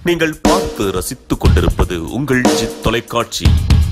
நீங்கள் பார்த்து ரசித்துக் கொண்டிருப்பது உங்கள் ஜித் தொலைக்காட்சி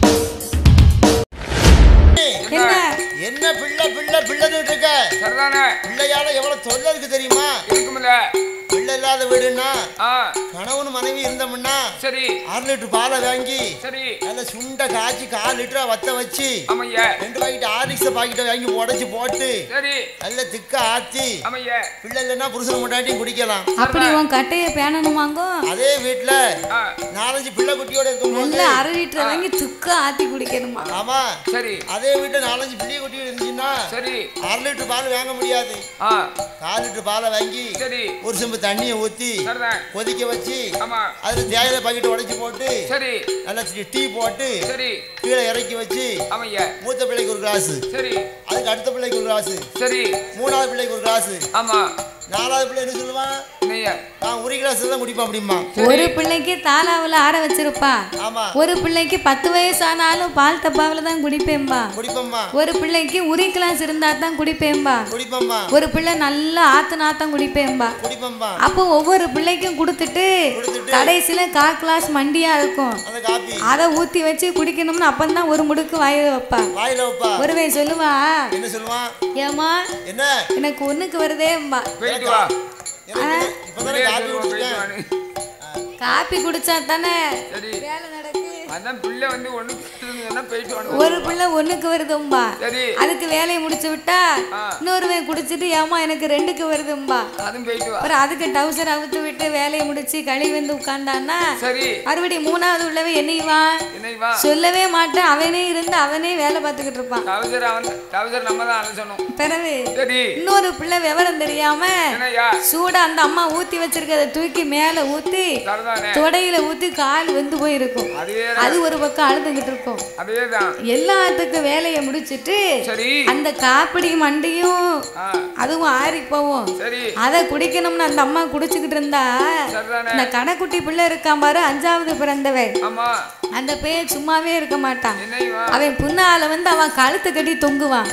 என்ன என்ன பிள்ளை பிள்ளை பிள்ளைன்னு இருக்க சரிதானே பிள்ளையால எவ்வளவு தொல்லை இருக்கு தெரியுமா இருக்குமில்ல பிள்ளை இல்லாத வீடுன்னா ஆ கணவன் மனைவி இருந்தோம்னா சரி அரை லிட்டர் பாலை வாங்கி சரி நல்ல சுண்ட காய்ச்சி கால் லிட்டரா வத்த வச்சு ஆமையா ரெண்டு பாக்கெட் ஆரிக்ஸ் பாக்கெட்டை வாங்கி உடைச்சு போட்டு சரி நல்ல திக்க ஆத்தி ஆமையா பிள்ளை இல்லைன்னா புருஷன் முன்னாடியும் குடிக்கலாம் அப்படி உன் கட்டைய பேணணுமாங்கோ அதே வீட்டுல ஆ நாலஞ்சு பிள்ளை குட்டியோட நல்ல இருக்கும்போது அரை லிட்டர் வாங்கி துக்க ஆத்தி குடிக்கணுமா ஆமா சரி அதே வீட்டுல நாலஞ்சு பிள்ளைய குட்டியோட இருந்துச்சுன்னா சரி அரை லிட்டர் பால் வாங்க முடியாது ஆ கால் லிட்டர் பாலை வாங்கி சரி ஒரு செம்பு தண்ணியை ஊத்தி சரிதான் கொதிக்க வச்சு ஆமா அதுல தேயிலை பாக்கெட் உடைச்சு போட்டு சரி நல்லா டீ- டீ போட்டு சரி கீழே இறக்கி வச்சு ஆமையா மூத்த பிள்ளைக்கு ஒரு கிளாஸ் சரி அதுக்கு அடுத்த பிள்ளைக்கு ஒரு கிளாஸ் சரி மூணாவது பிள்ளைக்கு ஒரு கிளாஸ் ஆமா நாலாவது பிள்ளை என்ன சொல்லுவான் நெய்யா நான் ஒரு கிளாஸ் தான் குடிப்பேன் அப்படிமா ஒரு பிள்ளைக்கு தாலாவில் ஆற வச்சிருப்பா ஆமா ஒரு பிள்ளைக்கு பத்து வயசானாலும் பால் டப்பாவில் தான் குடிப்பேன்பா குடிப்பம்மா ஒரு பிள்ளைக்கு உரி கிளாஸ் இருந்தா தான் குடிப்பேன்பா குடிப்பம்மா ஒரு பிள்ளை நல்லா ஆத்து நாத்தம் குடிப்பேன்பா குடிப்பம்மா அப்போ ஒவ்வொரு பிள்ளைக்கும் கொடுத்துட்டு கொடுத்துட்டு கடைசியில கா கிளாஸ் மண்டியா இருக்கும் அந்த காப்பி அதை ஊத்தி வச்சு குடிக்கணும்னு அப்பந்தான் ஒரு முடுக்கு வாயில வைப்பா வாயில வைப்பா ஒருவன் சொல்லுவா என்ன சொல்லுவான் ஏமா என்ன எனக்கு ஒண்ணுக்கு வருதேம்பா போயிட்டு வா எனக்கு இப்பதானே காப்பி போயிட்டு குடிச்சிருக்கேன் வான்னு. காப்பி குடிச்சா தானே சரி வேலை நடக்கு அதான் பிள்ளை வந்து ஒண்ணு சொன்னா போயிட்டு வான்னு ஒரு பிள்ளை ஒண்ணுக்கு வருதும்பா சரி அதுக்கு வேலையை முடிச்சு விட்டா ஆ. இன்னொருவன் குடிச்சிட்டு ஏமா எனக்கு ரெண்டுக்கு வருதும்பா அதுவும் போயிட்டு வா அப்புறம் அதுக்கு டவுசர் அவுத்து விட்டு வேலையை முடிச்சு களி வந்து உட்கார்ந்தான்னா சரி மறுபடியும் மூணாவது உள்ளவன் என்னைவான் என்னை வா சொல்லவே மாட்டேன் அவனே இருந்து அவனே வேலை பார்த்துக்கிட்டு இருப்பான் டவுசர் அவன் டவுசர் நம்ம தான் அலசணும் பிறகு சரி இன்னொரு பிள்ளை விவரம் தெரியாம என்னய்யா சூடா அந்த அம்மா ஊத்தி வச்சிருக்கத தூக்கி மேல ஊத்தி சரிதானே தொடையில ஊத்தி கால் வெந்து போயிருக்கும் அதுவே அது ஒரு பக்கம் அழுதுகிட்டு இருக்கும் அதுவே தான் எல்லாத்துக்கும் வேலையை முடிச்சிட்டு சரி அந்த காப்பிடி மண்டியும் ஆ அதுவும் ஆறி போவோம் சரி அதை குடிக்கணும்னு அந்த அம்மா குடிச்சுக்கிட்டு இருந்தா சரிதானே இந்த கடைக்குட்டி பிள்ளை இருக்கான் பாரு அஞ்சாவது பிறந்தவன் ஆமா அந்த பையன் சும்மாவே இருக்க மாட்டான் என்னை வா அவன் புண்ணால வந்து அவன் கழுத்து கட்டி தொங்குவான்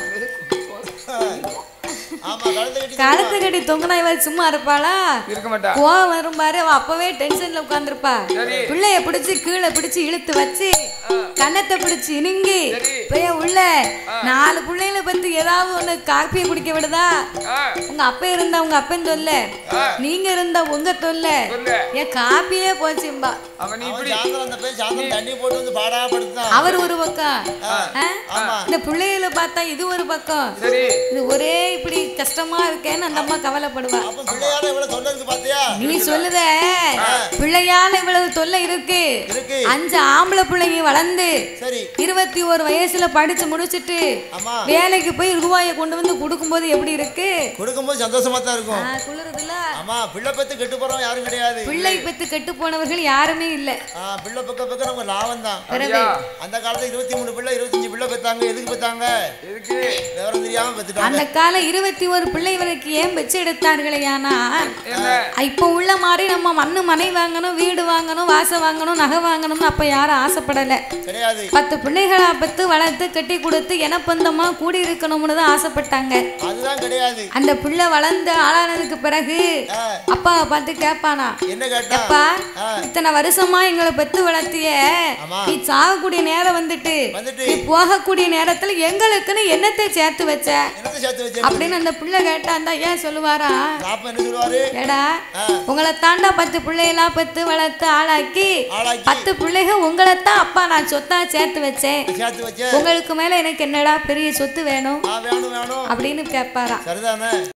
ஆமா கழுத்தை கட்டி கழுத்து கட்டி தொங்குனா இவள் சும்மா இருப்பாளா இருக்க மாட்டா கோவம் வரும் பாரு அவ அப்பவே டென்ஷன்ல உட்கார்ந்துருப்பா சரி. பிள்ளைய பிடிச்சு கீழே பிடிச்சு இழுத்து வச்சு கன்னத்தை பிடிச்சு இணுங்கி சரி. பைய உள்ள நாலு பிள்ளைகளை பத்தி ஏதாவது ஒண்ணு காப்பியை குடிக்க விடுதா ஆ உங்க அப்பா இருந்தா உங்க அப்பன் தொல்ல நீங்க இருந்தா உங்க தொல்ல சொல்லு என் காப்பியே போச்சும்பா அவன் அவன் இப்படி சாயந்தரம் அந்த பையன் சாயந்தரம் தண்ணி போட்டு வந்து பாடா படுத்தான் அவர் ஒரு பக்கம் ஆ? ஆமா இந்த பிள்ளைகளை பார்த்தா இது ஒரு பக்கம் சரி இது ஒரே இப்படி கஷ்டமா இருக்கேன்னு அந்த அம்மா கவலைப்படுவா அப்ப பிள்ளையால இவ்வளவு தொல்லை இருக்கு பாத்தியா நீ சொல்லுத பிள்ளையால இவ்வளவு தொல்லை இருக்கு இருக்கு அஞ்சு ஆம்பளை பிள்ளைங்க வளர்ந்து சரி இருபத்தி ஒரு வயசுல படிச்சு முடிச்சிட்டு ஆமா வேலைக்கு போய் ரூபாயை கொண்டு வந்து கொடுக்கும்போது எப்படி இருக்கு கொடுக்கும்போது சந்தோஷமா தான் இருக்கும் ஆ, குளிருதுல ஆமா பிள்ளை பத்து கெட்டு போறவன் யாரும் கிடையாது பிள்ளை பெத்து கெட்டு போனவர்கள் யாருமே இல்ல ஆ, பிள்ளை பக்க பக்கம் நம்ம லாபம் தான் பிறகு ஐயா அந்த காலத்துல இருபத்தி மூணு பிள்ளை இருபத்தஞ்சு பிள்ளை பெத்தாங்க எதுக்கு பெத்தாங்க எதுக்கு விவரம் தெரியாம பெத்துட்டாங்க அந்த காலம் இருபத்தி ஒரு பிள்ளைகளுக்கு ஏன் வச்சு எடுத்தார்களே ஆனா என்ன இப்போ உள்ள மாதிரி நம்ம மண்ணு மனை வாங்கணும் வீடு வாங்கணும் வாசம் வாங்கணும் நகை வாங்கணும்னு அப்ப யாரும் ஆசைப்படல கிடையாது பத்து பிள்ளைகளை பத்து வளர்த்து கட்டி கொடுத்து இனப்பந்தமா கூடி இருக்கணும்னு தான் ஆசைப்பட்டாங்க அதுதான் கிடையாது அந்த பிள்ளை வளர்ந்து ஆளானதுக்கு பிறகு ஆ, அப்பாவை பார்த்து கேட்பானா என்ன கேட்டா அப்பா ஆ. இத்தனை வருஷமா எங்களை பெத்து வளர்த்திய ஆமா. நீ சாகக்கூடிய நேரம் வந்துட்டு வந்துட்டு நீ போகக்கூடிய நேரத்துல எங்களுக்குன்னு என்னத்தை சேர்த்து வச்ச என்னத்தை சேர்த்து வச்சு அப்படின்னு அந்த பிள்ளை கேட்டாந்தா ஏன் சொல்லுவாரா பாப்பா என்ன சொல்லுவாரு ஏடா உங்களை தாண்டா பத்து பிள்ளைகளா பெத்து வளர்த்து ஆளாக்கி ஆளாக்கி பத்து பிள்ளைக உங்களைத்தான் அப்பா நான் சொத்தா சேர்த்து வச்சேன் சேர்த்து வச்சு உங்களுக்கு மேல எனக்கு என்னடா பெரிய சொத்து வேணும் ஆ வேணும் வேணும் அப்படின்னு கேட்பாரா சரிதானே